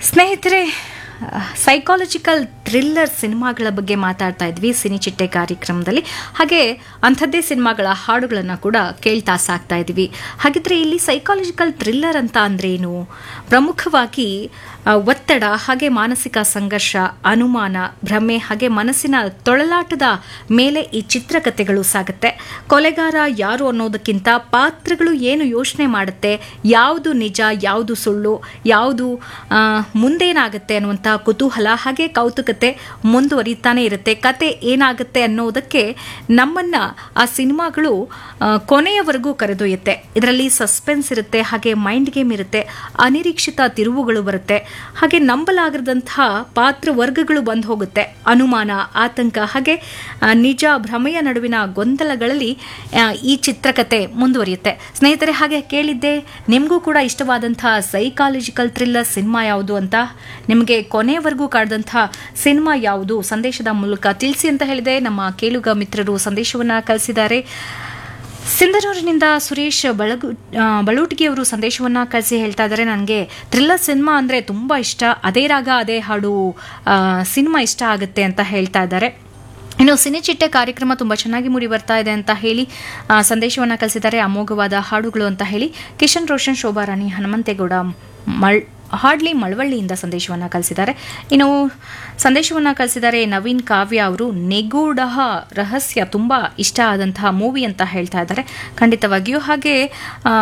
ಸ್ನೇಹಿತರೆ psychological thriller ಸಿನಿಮಾಗಳ ಬಗ್ಗೆ ಮಾತಾಡ್ತಾ ಇದ್ವಿ ಸಿನಿ ಚಿಟ್ಟೆ ಕಾರ್ಯಕ್ರಮದಲ್ಲಿ ಹಾಗೆ ಅಂಥದ್ದೇ ಸಿನಿಮಾಗಳ ಹಾಡುಗಳನ್ನು ಕೂಡ ಕೇಳ್ತಾ ಸಾಕ್ತಾ ಇದ್ವಿ ಹಾಗಿದ್ರೆ ಇಲ್ಲಿ ಸೈಕಾಲಜಿಕಲ್ ಥ್ರಿಲ್ಲರ್ ಅಂತ ಅಂದ್ರೇನು ಪ್ರಮುಖವಾಗಿ ಆ, ಒತ್ತಡ ಹಾಗೆ ಮಾನಸಿಕ ಸಂಘರ್ಷ ಅನುಮಾನ ಭ್ರಮೆ ಹಾಗೆ ಮನಸ್ಸಿನ ತೊಳಲಾಟದ ಮೇಲೆ ಈ ಚಿತ್ರಕಥೆಗಳು ಸಾಗುತ್ತೆ ಕೊಲೆಗಾರ ಯಾರು ಅನ್ನೋದಕ್ಕಿಂತ ಪಾತ್ರಗಳು ಏನು ಯೋಚನೆ ಮಾಡುತ್ತೆ ಯಾವುದು ನಿಜ ಯಾವುದು ಸುಳ್ಳು ಯಾವುದು ಆ, ಮುಂದೇನಾಗುತ್ತೆ ಅನ್ನುವಂಥ ಕುತೂಹಲ ಹಾಗೆ ಕೌತುಕತೆ ಮುಂದುವರಿತಾನೆ ಇರುತ್ತೆ ಕತೆ ಏನಾಗುತ್ತೆ ಅನ್ನೋದಕ್ಕೆ ನಮ್ಮನ್ನ ಆ ಸಿನಿಮಾಗಳು ಆ, ಕೊನೆಯವರೆಗೂ ಕರೆದೊಯ್ಯುತ್ತೆ ಇದರಲ್ಲಿ ಸಸ್ಪೆನ್ಸ್ ಇರುತ್ತೆ ಹಾಗೆ ಮೈಂಡ್ ಗೇಮ್ ಇರುತ್ತೆ ಅನಿರೀಕ್ಷಿತ ತಿರುವುಗಳು ಬರುತ್ತೆ ಹಾಗೆ ನಂಬಲಾಗದಂತಹ ಪಾತ್ರ ವರ್ಗಗಳು ಬಂದು ಹೋಗುತ್ತೆ ಅನುಮಾನ ಆತಂಕ ಹಾಗೆ ಆ, ನಿಜ ಭ್ರಮೆಯ ನಡುವಿನ ಗೊಂದಲಗಳಲ್ಲಿ ಆ, ಈ ಚಿತ್ರಕತೆ ಮುಂದುವರಿಯುತ್ತೆ ಸ್ನೇಹಿತರೆ ಹಾಗೆ ಕೇಳಿದ್ದೆ ನಿಮಗೂ ಕೂಡ ಇಷ್ಟವಾದಂತಹ ಸೈಕಾಲಜಿಕಲ್ ಥ್ರಿಲ್ಲರ್ ಸಿನಿಮಾ ಯಾವುದು ಅಂತ ನಿಮಗೆ ಕೊನೆಯವರೆಗೂ ಕಾಡ್ದಂಥ ಸಿನಿಮಾ ಯಾವುದು ಸಂದೇಶದ ಮೂಲಕ ತಿಳಿಸಿ ಅಂತ ಹೇಳಿದೆ ನಮ್ಮ ಕೇಳುಗ ಮಿತ್ರರು ಸಂದೇಶವನ್ನ ಕಳಿಸಿದ್ದಾರೆ ಸಿಂಧನೂರಿನಿಂದ ಸುರೇಶ್ ಬಳಗು ಆ, ಬಳೂಟಿಗೆಯವರು ಸಂದೇಶವನ್ನ ಕಳಿಸಿ ಹೇಳ್ತಾ ಇದ್ದಾರೆ ನನಗೆ ಥ್ರಿಲ್ಲರ್ ಸಿನಿಮಾ ಅಂದರೆ ತುಂಬ ಇಷ್ಟ ಅದೇ ರಾಗ ಅದೇ ಹಾಡು ಆ, ಸಿನಿಮಾ ಇಷ್ಟ ಆಗುತ್ತೆ ಅಂತ ಹೇಳ್ತಾ ಇದ್ದಾರೆ ಇನ್ನು ಸಿನಿಚಿಟ್ಟೆ ಕಾರ್ಯಕ್ರಮ ತುಂಬ ಚೆನ್ನಾಗಿ ಮೂಡಿ ಬರ್ತಾ ಇದೆ ಅಂತ ಹೇಳಿ ಆ, ಸಂದೇಶವನ್ನ ಕಳಿಸಿದ್ದಾರೆ ಅಮೋಘವಾದ ಹಾಡುಗಳು ಅಂತ ಹೇಳಿ ಕಿಶನ್ ರೋಷನ್ ಶೋಭಾ ರಾಣಿ ಹನುಮಂತೇಗೌಡ ಮಳ್ ಹಾಡ್ಲಿ ಮಳವಳ್ಳಿಯಿಂದ ಸಂದೇಶವನ್ನು ಕಳಿಸಿದ್ದಾರೆ ಇನ್ನು ಸಂದೇಶವನ್ನು ಕಳಿಸಿದ್ದಾರೆ ನವೀನ್ ಕಾವ್ಯ ಅವರು ನೆಗೂಢ ರಹಸ್ಯ ತುಂಬ ಇಷ್ಟ ಆದಂತಹ ಮೂವಿ ಅಂತ ಹೇಳ್ತಾ ಇದ್ದಾರೆ ಖಂಡಿತವಾಗಿಯೂ ಹಾಗೆ ಆ,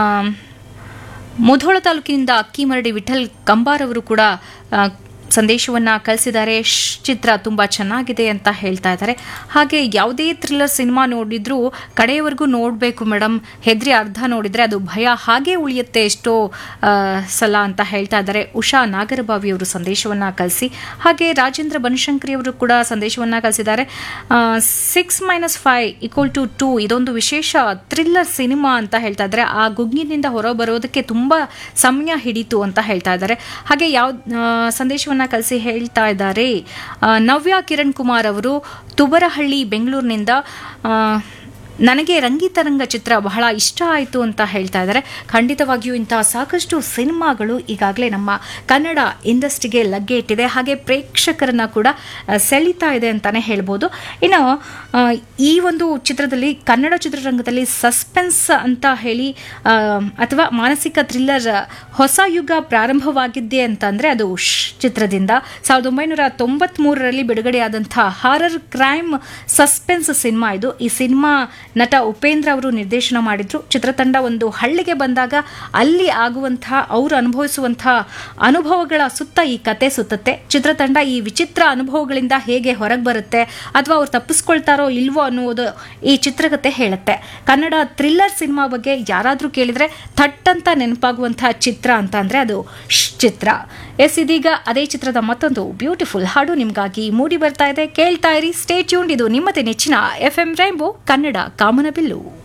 ಮುಧೋಳ ತಾಲೂಕಿನಿಂದ ಅಕ್ಕಿಮರಡಿ ವಿಠಲ್ ಕಂಬಾರ್ ಅವರು ಕೂಡ ಆ, ಸಂದೇಶವನ್ನ ಕಳಿಸಿದ್ದಾರೆ ಶ್ ಚಿತ್ರ ತುಂಬ ಚೆನ್ನಾಗಿದೆ ಅಂತ ಹೇಳ್ತಾ ಇದ್ದಾರೆ ಹಾಗೆ ಯಾವುದೇ ಥ್ರಿಲ್ಲರ್ ಸಿನಿಮಾ ನೋಡಿದ್ರೂ ಕಡೆಯವರೆಗೂ ನೋಡಬೇಕು ಮೇಡಮ್ ಹೆದ್ರಿ ಅರ್ಧ ನೋಡಿದ್ರೆ ಅದು ಭಯ ಹಾಗೆ ಉಳಿಯುತ್ತೆ ಎಷ್ಟೋ ಆ, ಸಲ ಅಂತ ಹೇಳ್ತಾ ಇದ್ದಾರೆ ಉಷಾ ನಾಗರಬಾವಿ ಅವರು ಸಂದೇಶವನ್ನ ಕಳಿಸಿ ಹಾಗೆ ರಾಜೇಂದ್ರ ಬನಶಂಕರಿ ಅವರು ಕೂಡ ಸಂದೇಶವನ್ನ ಕಳಿಸಿದ್ದಾರೆ six minus five equal to two ಇದೊಂದು ವಿಶೇಷ ಥ್ರಿಲ್ಲರ್ ಸಿನಿಮಾ ಅಂತ ಹೇಳ್ತಾ ಇದ್ದಾರೆ ಆ ಗುಗ್ಗಿನಿಂದ ಹೊರಬರೋದಕ್ಕೆ ತುಂಬ ಸಮಯ ಹಿಡಿತು ಅಂತ ಹೇಳ್ತಾ ಇದ್ದಾರೆ ಹಾಗೆ ಯಾವ ಆ, ಸಂದೇಶವನ್ನ ಕಳಿಸಿ ಹೇಳ್ತಾ ಇದ್ದಾರೆ ಆ, ನವ್ಯ ಕಿರಣ್ ಕುಮಾರ್ ಅವರು ತುಬರಹಳ್ಳಿ ಬೆಂಗಳೂರಿನಿಂದ ಆ, ನನಗೆ ರಂಗಿತರಂಗ ಚಿತ್ರ ಬಹಳ ಇಷ್ಟ ಆಯಿತು ಅಂತ ಹೇಳ್ತಾ ಇದ್ದಾರೆ ಖಂಡಿತವಾಗಿಯೂ ಇಂತಹ ಸಾಕಷ್ಟು ಸಿನಿಮಾಗಳು ಈಗಾಗಲೇ ನಮ್ಮ ಕನ್ನಡ ಇಂಡಸ್ಟ್ರಿಗೆ ಲಗ್ಗೆ ಇಟ್ಟಿದೆ ಹಾಗೆ ಪ್ರೇಕ್ಷಕರನ್ನ ಕೂಡ ಆ, ಸೆಳೀತಾ ಇದೆ ಅಂತಾನೆ ಹೇಳ್ಬೋದು ಇನ್ನು ಆ, ಈ ಒಂದು ಚಿತ್ರದಲ್ಲಿ ಕನ್ನಡ ಚಿತ್ರರಂಗದಲ್ಲಿ ಸಸ್ಪೆನ್ಸ್ ಅಂತ ಹೇಳಿ ಆ, ಅಥವಾ ಮಾನಸಿಕ ಥ್ರಿಲ್ಲರ್ ಹೊಸ ಯುಗ ಪ್ರಾರಂಭವಾಗಿದ್ದೆ ಅಂತಂದ್ರೆ ಅದು ಶ್ ಚಿತ್ರದಿಂದ ಸಾವಿರದ ಒಂಬೈನೂರ ತೊಂಬತ್ಮೂರರಲ್ಲಿ ಬಿಡುಗಡೆಯಾದಂಥ ಹಾರರ್ ಕ್ರೈಮ್ ಸಸ್ಪೆನ್ಸ್ ಸಿನಿಮಾ ಇದು ಈ ಸಿನಿಮಾ ನಟ ಉಪೇಂದ್ರ ಅವರು ನಿರ್ದೇಶನ ಮಾಡಿದ್ರು ಚಿತ್ರತಂಡ ಒಂದು ಹಳ್ಳಿಗೆ ಬಂದಾಗ ಅಲ್ಲಿ ಆಗುವಂತಹ ಅವರು ಅನುಭವಿಸುವಂತಹ ಅನುಭವಗಳ ಸುತ್ತ ಈ ಕತೆ ಸುತ್ತತ್ತೆ ಚಿತ್ರತಂಡ ಈ ವಿಚಿತ್ರ ಅನುಭವಗಳಿಂದ ಹೇಗೆ ಹೊರಗೆ ಬರುತ್ತೆ ಅಥವಾ ಅವ್ರು ತಪ್ಪಿಸ್ಕೊಳ್ತಾರೋ ಇಲ್ವೋ ಅನ್ನುವುದು ಈ ಚಿತ್ರಕತೆ ಹೇಳುತ್ತೆ ಕನ್ನಡ ಥ್ರಿಲ್ಲರ್ ಸಿನಿಮಾ ಬಗ್ಗೆ ಯಾರಾದರೂ ಕೇಳಿದ್ರೆ ಥಟ್ ಅಂತ ನೆನಪಾಗುವಂತಹ ಚಿತ್ರ ಅಂತ ಅಂದ್ರೆ ಅದು ಶ್ ಚಿತ್ರ ಎಸ್ ಇದೀಗ ಅದೇ ಚಿತ್ರದ ಮತ್ತೊಂದು ಬ್ಯೂಟಿಫುಲ್ ಹಾಡು ನಿಮಗಾಗಿ ಮೂಡಿ ಬರ್ತಾ ಇದೆ ಕೇಳ್ತಾ ಇರಿ ಸ್ಟೇ ಟ್ಯೂನ್ಡ್ ಇದು ನಿಮ್ಮದೇ ನೆಚ್ಚಿನ ಎಫ್ ಎಂ ರೈಂಬೋ ಕನ್ನಡ ಕಾಮನಬಿಲ್ಲು